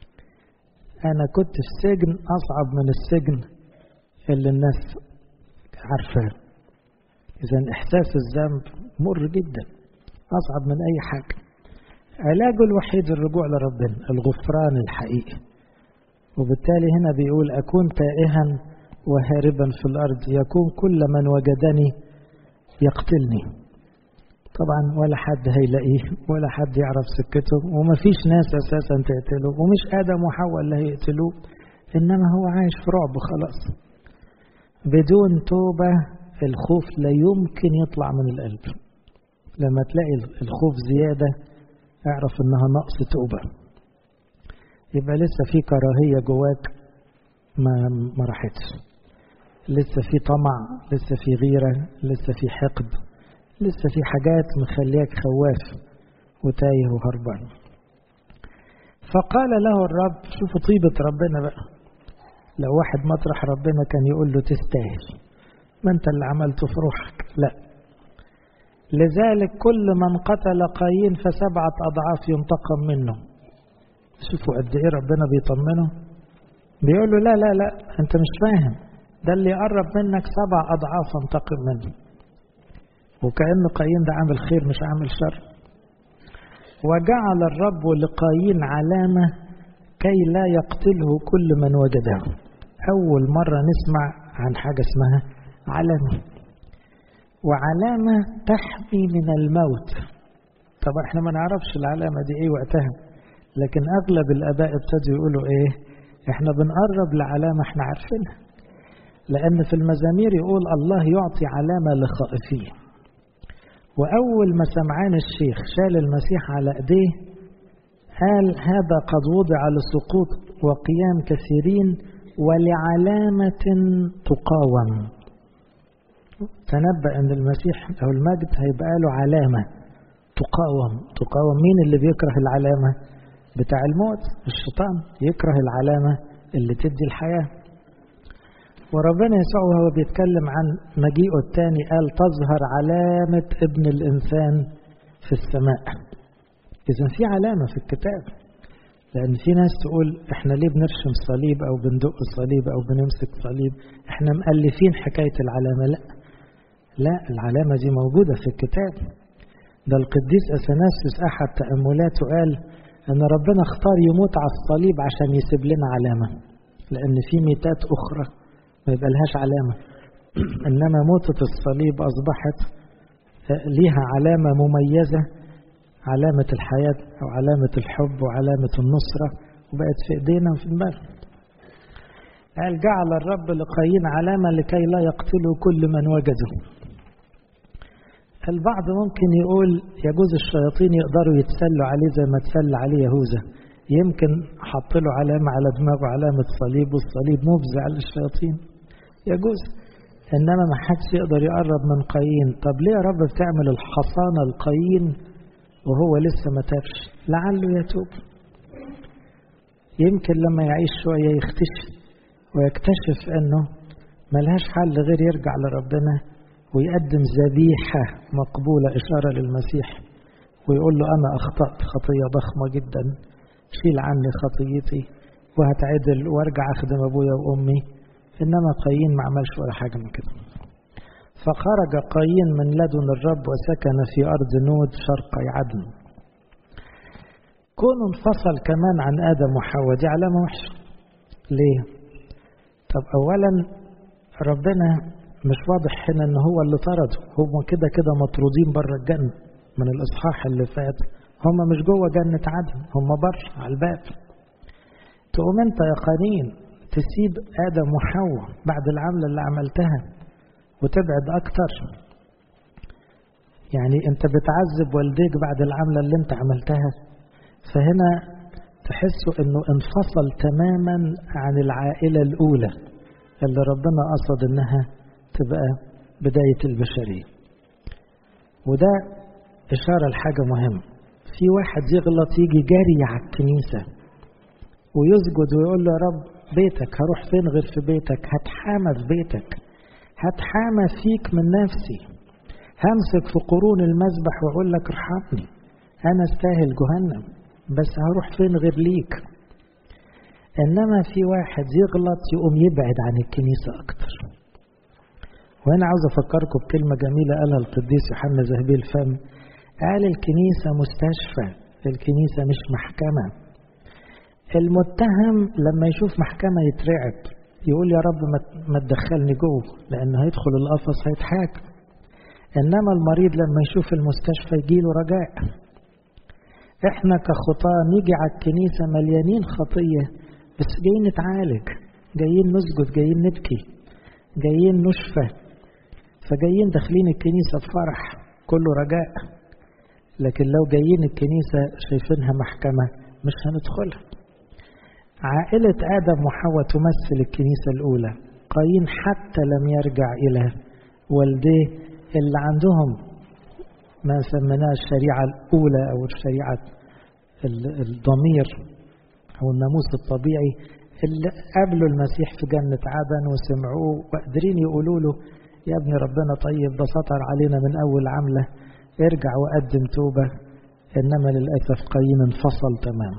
أنا كنت في سجن أصعب من السجن اللي الناس عارفاه إذا إحساس الذنب مر جدا أصعب من أي حاجة علاجه الوحيد الرجوع لربنا الغفران الحقيقي وبالتالي هنا بيقول أكون تائها وهاربا في الأرض يكون كل من وجدني يقتلني طبعا ولا حد هيلاقيه ولا حد يعرف سكته ومفيش ناس أساسا تقتله ومش آدم وحواء اللي هيقتلوه إنما هو عايش في رعب خلاص بدون توبة الخوف لا يمكن يطلع من القلب لما تلاقي الخوف زيادة اعرف انها نقص توبة يبقى لسه في كراهية جواك ما ما راحتش لسه في طمع لسه في غيرة لسه في حقد لسه في حاجات مخليك خواف وتايه وهربان فقال له الرب شوفوا طيبة ربنا بقى لو واحد مطرح ربنا كان يقول له تستاهل ما انت اللي عملته في روحك لا لذلك كل من قتل قايين فسبعة أضعاف ينتقم منه شوفوا قد إيه ربنا بيطمنه بيقول له لا لا لا أنت مش فاهم ده اللي يقرب منك سبع أضعاف انتقم منه وكأن قايين ده عامل خير مش عامل شر وجعل الرب لقايين علامة كي لا يقتله كل من وجده أول مرة نسمع عن حاجة اسمها علامة وعلامة تحمي من الموت طبعا احنا ما نعرفش العلامة دي ايه وقتها لكن اغلب الاباء ابتدوا يقولوا ايه احنا بنقرب لعلامة احنا عارفينها لان في المزامير يقول الله يعطي علامة لخائفيه واول ما سمعان الشيخ شال المسيح على ايديه قال هذا قد وضع لسقوط وقيام كثيرين ولعلامة تقاوم تنبأ أن المسيح أو المجد هيبقى له علامة تقاوم تقاوم مين اللي بيكره العلامة بتاع الموت الشيطان يكره العلامة اللي تدي الحياة وربنا يسوع وهو بيتكلم عن مجيئه الثاني قال تظهر علامة ابن الإنسان في السماء إذا في علامة في الكتاب لأن في ناس تقول إحنا ليه بنرشم صليب أو بندق صليب أو بنمسك صليب إحنا مؤلفين حكاية العلامة لأ لا العلامة دي موجودة في الكتاب ده القديس أثناسيوس أحد تأملاته قال أن ربنا اختار يموت على الصليب عشان يسيب لنا علامة لأن في ميتات أخرى ما يبقى لهاش علامة إنما موتة الصليب أصبحت ليها علامة مميزة علامة الحياة أو علامة الحب وعلامة النصرة وبقت في إيدينا وفي دماغنا قال جعل الرب لقايين علامة لكي لا يقتلوا كل من وجده البعض ممكن يقول يجوز الشياطين يقدروا يتسلوا عليه زي ما تسلى عليه يهوذا يمكن حط له علامة على دماغه علامة صليب والصليب مفزع للشياطين يجوز إنما ما حدش يقدر يقرب من قايين طب ليه يا رب بتعمل الحصانة القايين وهو لسه ما تابش لعله يتوب يمكن لما يعيش شوية يختشي ويكتشف أنه ملهاش حل غير يرجع لربنا ويقدم ذبيحة مقبولة إشارة للمسيح ويقول له أنا أخطأت خطية ضخمة جدا شيل عني خطيتي وهتعدل وارجع اخدم ابويا وامي انما قايين ما عملش ولا حاجه من كده فخرج قايين من لدن الرب وسكن في ارض نود شرقي عدن كونه انفصل كمان عن ادم وحواء دي علامه وحشه ليه طب اولا ربنا مش واضح هنا ان هو اللي طرده هم كده كده مطرودين بره الجنه من الاصحاح اللي فات هم مش جوه جنه عدن هم بره على الباب تقوم انت يا قانين تسيب ادم وحواء بعد العمله اللي عملتها وتبعد اكتر يعني انت بتعذب والديك بعد العمله اللي انت عملتها فهنا تحسوا انه انفصل تماما عن العائله الاولى اللي ربنا قصد انها تبقى بدايه البشريه وده اشاره لحاجه مهمه في واحد يغلط يجي جري على الكنيسه ويسجد ويقول له يا رب بيتك هروح فين غير في بيتك هتحامى في بيتك هتحامى فيك من نفسي همسك في قرون المذبح واقول لك ارحمني انا استاهل جهنم بس هروح فين غير ليك انما في واحد يغلط يقوم يبعد عن الكنيسه اكتر وهنا عاوز افكركم بكلمه جميله قالها القديس يوحنا ذهبي الفم قال الكنيسه مستشفى الكنيسه مش محكمه المتهم لما يشوف محكمه يترعب يقول يا رب ما تدخلني جوه لانه هيدخل القفص هيتحاكم انما المريض لما يشوف المستشفى يجيله رجاء احنا كخطاة نيجي على الكنيسة مليانين خطية بس جايين نتعالج جايين نسجد جايين نبكي جايين نشفى فجايين داخلين الكنيسة بفرح كله رجاء لكن لو جايين الكنيسة شايفينها محكمة مش هندخلها عائلة آدم وحواء تمثل الكنيسة الأولى قايين حتى لم يرجع إلى والديه اللي عندهم ما سميناه الشريعة الأولى أو الشريعة الضمير أو الناموس الطبيعي اللي قابلوا المسيح في جنة عدن وسمعوه وقادرين يقولوا له يا ابني ربنا طيب ده سطر علينا من أول عملة ارجع وقدم توبة إنما للأسف قايين انفصل تماما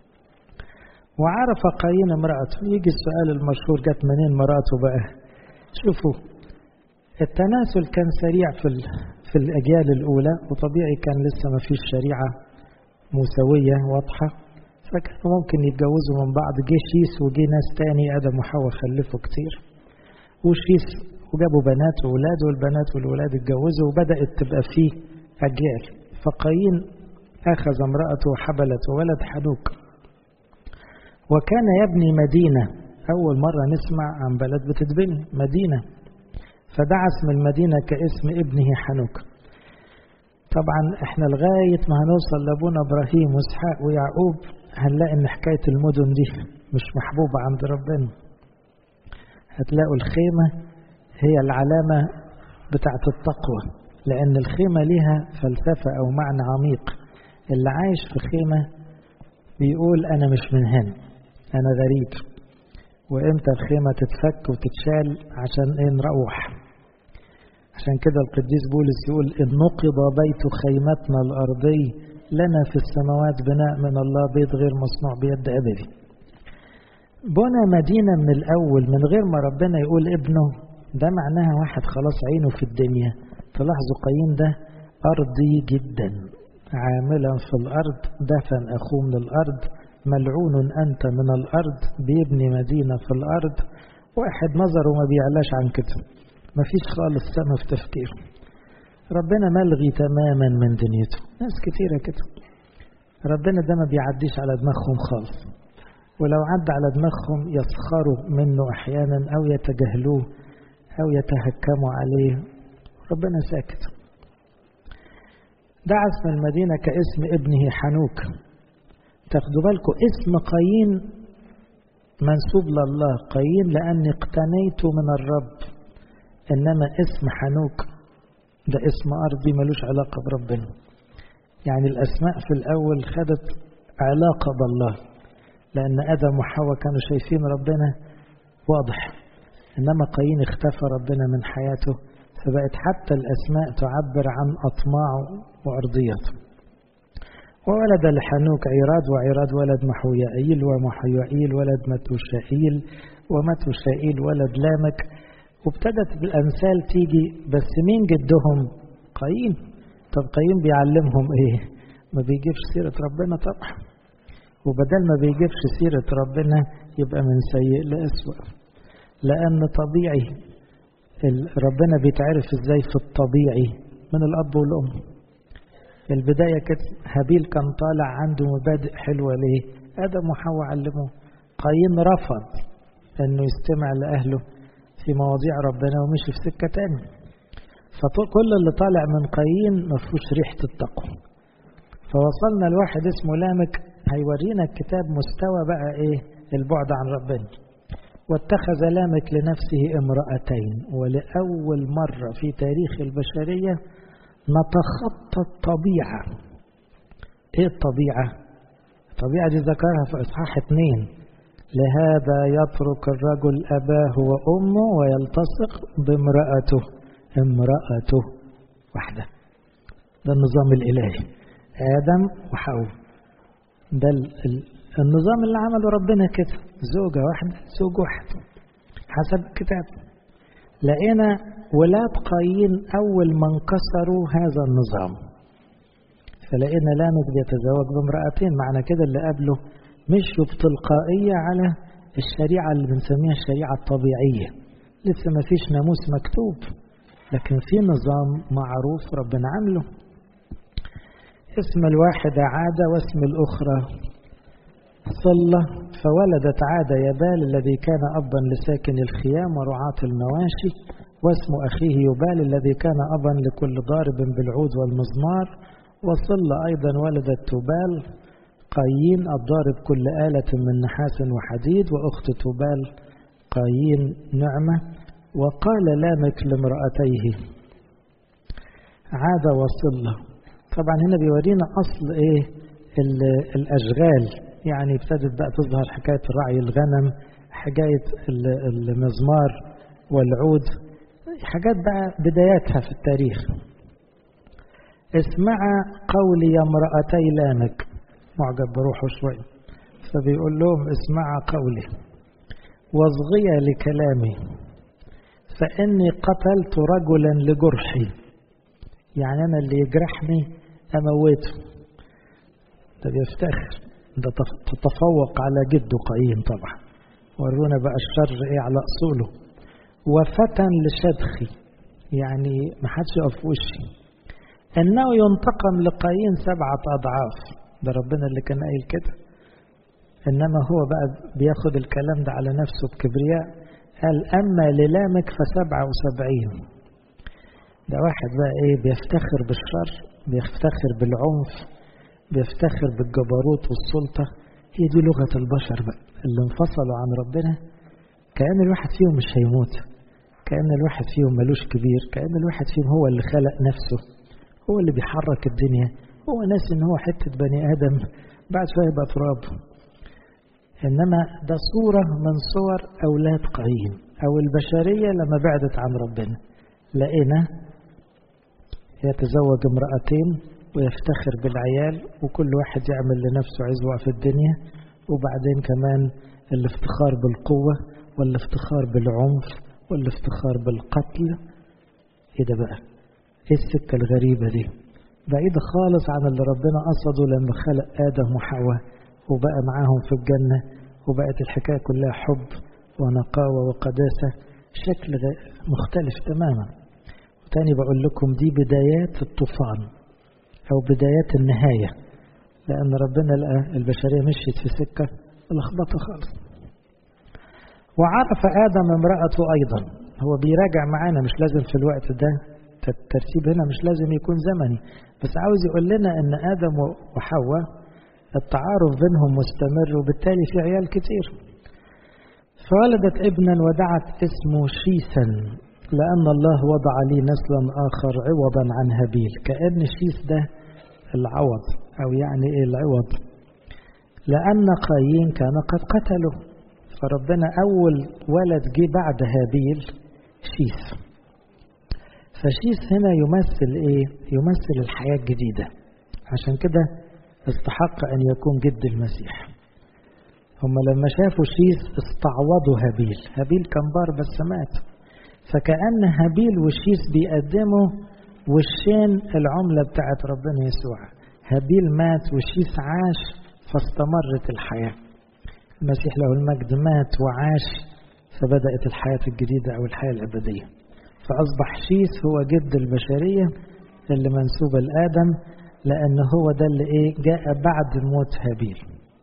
وعرف قايين امرأته يجي السؤال المشهور جت منين امرأته بقى شوفوا التناسل كان سريع في في الأجيال الأولى وطبيعي كان لسه ما فيش شريعة مساوية واضحة فكانوا ممكن يتجوزوا من بعض جه شيس وجه ناس تاني آدم وحواء خلفوا كتير وشيس وجابوا بنات وولاد والبنات والولاد اتجوزوا وبدأت تبقى فيه أجيال فقايين أخذ امرأته وحبلت ولد حنوك وكان يبني مدينة أول مرة نسمع عن بلد بتتبني مدينة فدعا اسم المدينة كاسم ابنه حنوك طبعا احنا لغاية ما هنوصل لابونا ابراهيم واسحاق ويعقوب هنلاقي ان حكاية المدن دي مش محبوبة عند ربنا هتلاقوا الخيمة هي العلامة بتاعت التقوى لأن الخيمة ليها فلسفة أو معنى عميق اللي عايش في خيمة بيقول أنا مش من هنا أنا غريب وإمتى الخيمة تتفك وتتشال عشان إيه نروح عشان كده القديس بولس يقول إن نقض بيت خيمتنا الأرضي لنا في السماوات بناء من الله بيت غير مصنوع بيد أبدي بنى مدينة من الأول من غير ما ربنا يقول ابنه ده معناها واحد خلاص عينه في الدنيا تلاحظوا قايين ده أرضي جدا عاملا في الأرض دفن أخوه من الأرض ملعون أنت من الأرض بيبني مدينة في الأرض واحد نظره ما بيعلاش عن كده مفيش خالص سما في تفكيره ربنا ملغي تماما من دنيته ناس كتيرة كده ربنا ده ما بيعديش على دماغهم خالص ولو عدى على دماغهم يسخروا منه أحيانا أو يتجاهلوه أو يتهكموا عليه ربنا ساكت دعا اسم المدينة كاسم ابنه حنوك تاخدوا بالكم اسم قايين منسوب لله قايين لأني اقتنيت من الرب إنما اسم حنوك ده اسم أرضي ملوش علاقة بربنا يعني الأسماء في الأول خدت علاقة بالله لأن آدم وحواء كانوا شايفين ربنا واضح إنما قايين اختفى ربنا من حياته فبقت حتى الأسماء تعبر عن أطماعه وأرضيته وولد لحنوك عيراد وعيراد ولد محويائيل ومحويائيل ولد متوشائيل ومتوشائيل ولد لامك وابتدت الأمثال تيجي بس مين جدهم قايين طب قايين بيعلمهم ايه ما بيجيبش سيرة ربنا طبعا وبدل ما بيجيبش سيرة ربنا يبقى من سيء لأسوأ لأن طبيعي ربنا بيتعرف ازاي في الطبيعي من الأب والأم في البداية كده هابيل كان طالع عنده مبادئ حلوة ليه آدم وحواء علموه قايين رفض انه يستمع لأهله في مواضيع ربنا ومشي في سكة تاني فكل اللي طالع من قايين ما فيهوش ريحة التقوى فوصلنا لواحد اسمه لامك هيورينا الكتاب مستوى بقى ايه البعد عن ربنا واتخذ لامك لنفسه امرأتين ولأول مرة في تاريخ البشرية نتخطى الطبيعة ايه الطبيعة الطبيعة دي ذكرها في اصحاح اتنين لهذا يترك الرجل أباه وأمه ويلتصق بامرأته امرأته واحدة ده النظام الإلهي آدم وحواء ده النظام اللي عمله ربنا كده زوجة واحدة زوج واحد حسب الكتاب لقينا ولاد قايين أول ما انكسروا هذا النظام فلقينا لامك بيتزوج بامرأتين معنى كده اللي قبله مشوا بتلقائية على الشريعة اللي بنسميها الشريعة الطبيعية لسه ما فيش ناموس مكتوب لكن في نظام معروف ربنا عامله اسم الواحدة عادة واسم الأخرى صلة فولدت عادة يبال الذي كان أبا لساكن الخيام ورعاة المواشي واسم أخيه يبال الذي كان أبا لكل ضارب بالعود والمزمار وصلة أيضا ولدت تبال قايين الضارب كل آلة من نحاس وحديد وأخت تبال قايين نعمة وقال لامك لامرأتيه عاد وصلة طبعا هنا بيورينا أصل إيه الأشغال يعني ابتدت بقى تظهر حكاية رعي الغنم حكاية المزمار والعود حاجات بقى بداياتها في التاريخ اسمع قولي يا امرأتي لامك معجب بروحه شوي فبيقول لهم اسمع قولي واصغيا لكلامي فإني قتلت رجلا لجرحي يعني أنا اللي يجرحني أموته ده بيفتخر ده تتفوق على جده قايين طبعا ورونا بقى الشر ايه على اصوله وفتن لشدخي يعني ما حدش يقف وشي انه ينتقم لقايين سبعة اضعاف ده ربنا اللي كان قايل كده انما هو بقى بياخد الكلام ده على نفسه بكبرياء قال اما للامك فسبعة وسبعين ده واحد بقى ايه بيفتخر بالشر بيفتخر بالعنف بيفتخر بالجبروت والسلطة هي دي لغة البشر بقى اللي انفصلوا عن ربنا كأن الواحد فيهم مش هيموت كأن الواحد فيهم ملوش كبير كأن الواحد فيهم هو اللي خلق نفسه هو اللي بيحرك الدنيا هو ناس ان هو حتة بني آدم بعد شوية يبقى تراب إنما ده صورة من صور أولاد قايين أو البشرية لما بعدت عن ربنا لقينا يتزوج امرأتين ويفتخر بالعيال وكل واحد يعمل لنفسه عزوة في الدنيا وبعدين كمان الافتخار بالقوة والافتخار بالعنف والافتخار بالقتل ايه ده بقى ايه السكة الغريبة دي بعيدة خالص عن اللي ربنا قصده لما خلق آدم وحواء وبقى معاهم في الجنة وبقت الحكاية كلها حب ونقاوة وقداسة شكل مختلف تماما وتاني بقول لكم دي بدايات الطوفان أو بدايات النهاية لأن ربنا لقى البشرية مشيت في سكة لخبطة خالص وعرف آدم امرأته أيضا هو بيراجع معانا مش لازم في الوقت ده الترتيب هنا مش لازم يكون زمني بس عاوز يقول لنا أن آدم وحواء التعارف بينهم مستمر وبالتالي في عيال كتير فولدت ابنا ودعت اسمه شيسا لأن الله وضع لي نسلا آخر عوضا عن هابيل كأن شيس ده العوض أو يعني إيه العوض لأن قايين كان قد قتله فربنا أول ولد جه بعد هابيل شيس فشيس هنا يمثل إيه؟ يمثل الحياة الجديدة عشان كده استحق أن يكون جد المسيح هم لما شافوا شيس استعوضوا هابيل هابيل كان بار بس مات فكأن هابيل وشيس بيقدموا وشين العملة بتاعت ربنا يسوع هابيل مات وشيس عاش فاستمرت الحياة المسيح له المجد مات وعاش فبدأت الحياة الجديدة أو الحياة الأبدية فأصبح شيس هو جد البشرية اللي منسوبة لآدم لأن هو ده اللي إيه جاء بعد موت هابيل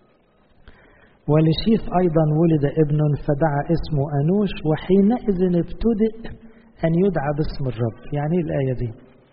ولشيث أيضا ولد ابن فدعا اسمه أنوش وحينئذ ابتدئ أن يدعى باسم الرب يعني الآية دي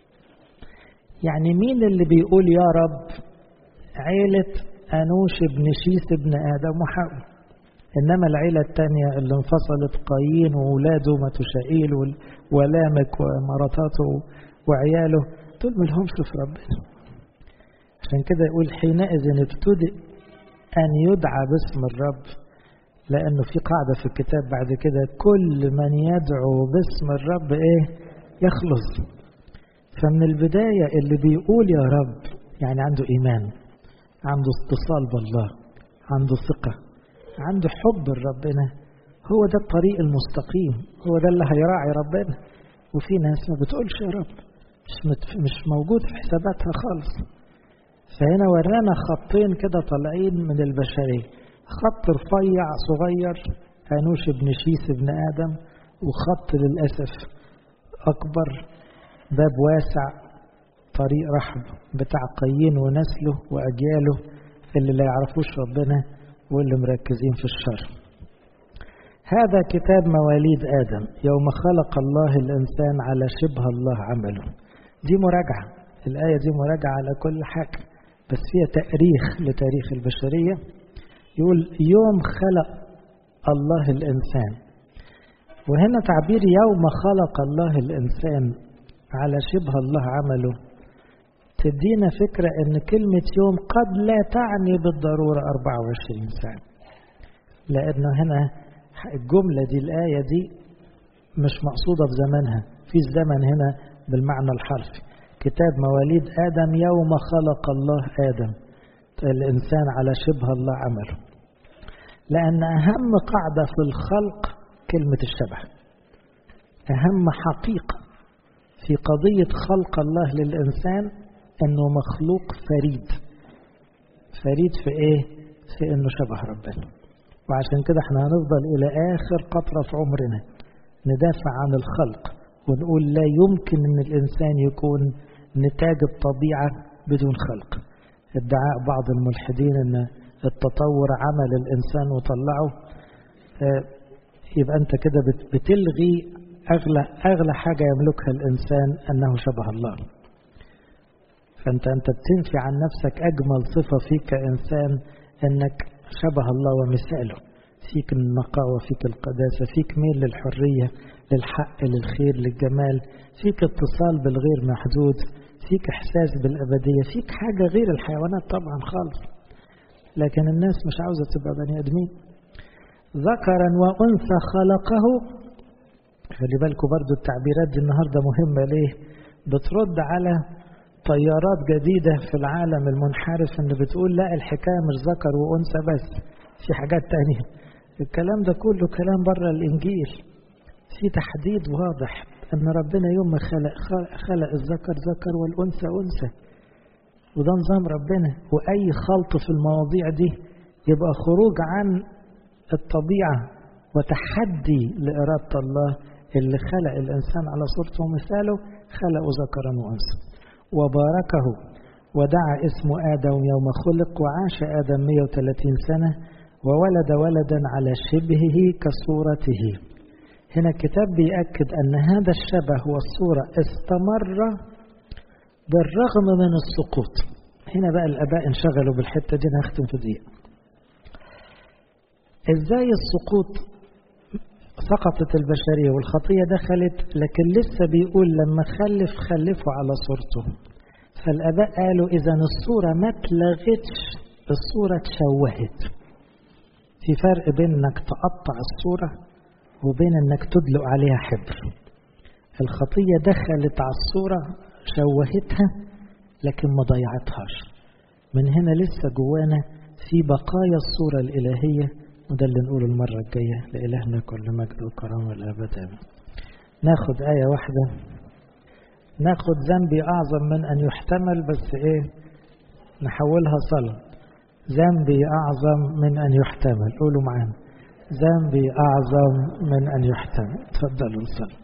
يعني مين اللي بيقول يا رب عيلة أنوش ابن شيث ابن آدم وحواء إنما العيلة الثانية اللي انفصلت قايين وولاده متشائيل ولامك ومراتاته وعياله دول ملهمش في ربنا عشان كده يقول حينئذ ابتدئ أن يدعى باسم الرب لأنه في قاعدة في الكتاب بعد كده كل من يدعو باسم الرب إيه يخلص فمن البداية اللي بيقول يا رب يعني عنده إيمان عنده اتصال بالله عنده ثقة عنده حب لربنا هو ده الطريق المستقيم هو ده اللي هيراعي ربنا وفي ناس ما بتقولش يا رب مش, مش موجود في حساباتها خالص فهنا ورانا خطين كده طالعين من البشرية خط رفيع صغير أنوش ابن شيس ابن آدم وخط للأسف أكبر باب واسع طريق رحب بتاع قايين ونسله وأجياله اللي لا يعرفوش ربنا واللي مركزين في الشر هذا كتاب مواليد آدم يوم خلق الله الإنسان على شبه الله عمله دي مراجعة الآية دي مراجعة على كل حاجة بس فيها تأريخ لتاريخ البشرية يقول يوم خلق الله الإنسان وهنا تعبير يوم خلق الله الإنسان على شبه الله عمله تدينا فكرة أن كلمة يوم قد لا تعني بالضرورة 24 ساعة لأنه هنا الجملة دي الآية دي مش مقصودة في زمانها في الزمن هنا بالمعنى الحرفي كتاب مواليد آدم يوم خلق الله آدم الإنسان على شبه الله عمله لأن أهم قاعدة في الخلق كلمة الشبه أهم حقيقة في قضية خلق الله للإنسان أنه مخلوق فريد فريد في إيه؟ في أنه شبه ربنا وعشان كده احنا هنفضل إلى آخر قطرة في عمرنا ندافع عن الخلق ونقول لا يمكن أن الإنسان يكون نتاج الطبيعة بدون خلق ادعاء بعض الملحدين أن التطور عمل الإنسان وطلعه اه يبقى أنت كده بتلغي أغلى, أغلى حاجة يملكها الإنسان أنه شبه الله فأنت أنت بتنفي عن نفسك أجمل صفة فيك كإنسان أنك شبه الله ومثاله فيك النقاوة فيك القداسة فيك ميل للحرية للحق للخير للجمال فيك اتصال بالغير محدود فيك إحساس بالأبدية فيك حاجة غير الحيوانات طبعا خالص لكن الناس مش عاوزة تبقى بني آدمين ذكرا وأنثى خلقه خلي بالكم برضو التعبيرات دي النهاردة مهمة ليه بترد على تيارات جديدة في العالم المنحرف اللي بتقول لا الحكاية مش ذكر وأنثى بس في حاجات تانية الكلام ده كله كلام بره الإنجيل في تحديد واضح أن ربنا يوم ما خلق, خلق الذكر ذكر والأنثى أنثى وده نظام ربنا وأي خلط في المواضيع دي يبقى خروج عن الطبيعة وتحدي لإرادة الله اللي خلق الإنسان على صورته ومثاله خلقه ذكرا وأنثى وباركه ودعا اسم آدم يوم خلق وعاش آدم 130 سنة وولد ولدا على شبهه كصورته هنا الكتاب بيأكد أن هذا الشبه والصورة استمر بالرغم من السقوط هنا بقى الآباء انشغلوا بالحتة دي هختم في دقيقة إزاي السقوط سقطت البشرية والخطية دخلت لكن لسه بيقول لما خلف خلفه على صورته فالآباء قالوا إذا الصورة ما اتلغتش الصورة اتشوهت في فرق بين انك تقطع الصورة وبين انك تدلق عليها حبر الخطية دخلت على الصورة شوهتها لكن ما ضيعتهاش من هنا لسه جوانا في بقايا الصورة الإلهية وده اللي نقوله المرة الجاية لإلهنا كل مجد وكرامة الأبد آمين ناخد آية واحدة ناخد ذنبي أعظم من أن يحتمل بس إيه نحولها صلاة ذنبي أعظم من أن يحتمل قولوا معانا ذنبي أعظم من أن يحتمل تفضلوا نصلي